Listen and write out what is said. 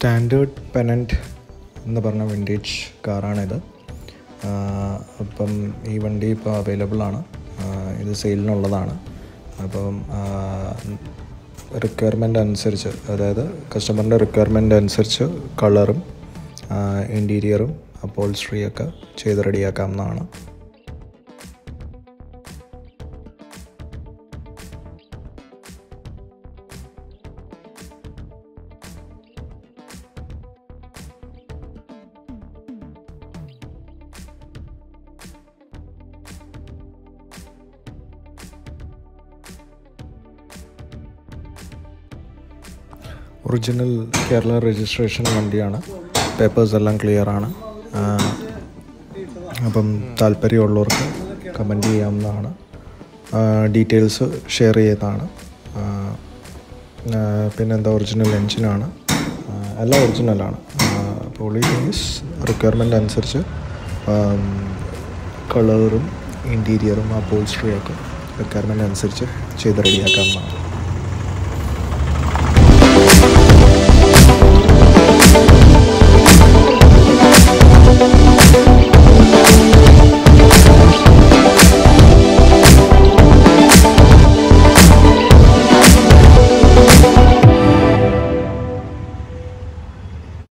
standard പെനൻറ്റ് എന്ന് പറഞ്ഞ vintage കാറാണിത് അപ്പം ഈ വണ്ടി ഇപ്പോൾ അവൈലബിൾ ആണ് ആ, ഇത് സെയിലിനുള്ളതാണ് അപ്പം റിക്വയർമെൻ്റ് അനുസരിച്ച് അതായത് കസ്റ്റമറിൻ്റെ റിക്വയർമെൻ്റ് അനുസരിച്ച് കളറും ഇൻറ്റീരിയറും അപ്പോൾസ്ട്രിയൊക്കെ ചെയ്ത് റെഡിയാക്കാവുന്നതാണ് ഒറിജിനൽ കേരള രജിസ്ട്രേഷൻ വണ്ടിയാണ് പേപ്പേഴ്സ് എല്ലാം ക്ലിയർ ആണ് ആ, അപ്പം താല്പര്യമുള്ളവർക്ക് കമൻറ്റ് ചെയ്യാവുന്നതാണ് ഡീറ്റെയിൽസ് ഷെയർ ചെയ്യുന്നതാണ് ആ, ആ, പിന്നെന്താ ഒറിജിനൽ എൻജിനാണ് ആ, എല്ലാം ഒറിജിനലാണ് അപ്പോൾ ഓൺലി മീൻസ് റിക്വയർമെൻ്റ് അനുസരിച്ച് കളറും ഇൻറ്റീരിയറും അപ്പോൾസ്ട്രിയൊക്കെ റിക്വയർമെൻ്റ് അനുസരിച്ച് ചെയ്ത് റെഡിയാക്കാവുന്നതാണ്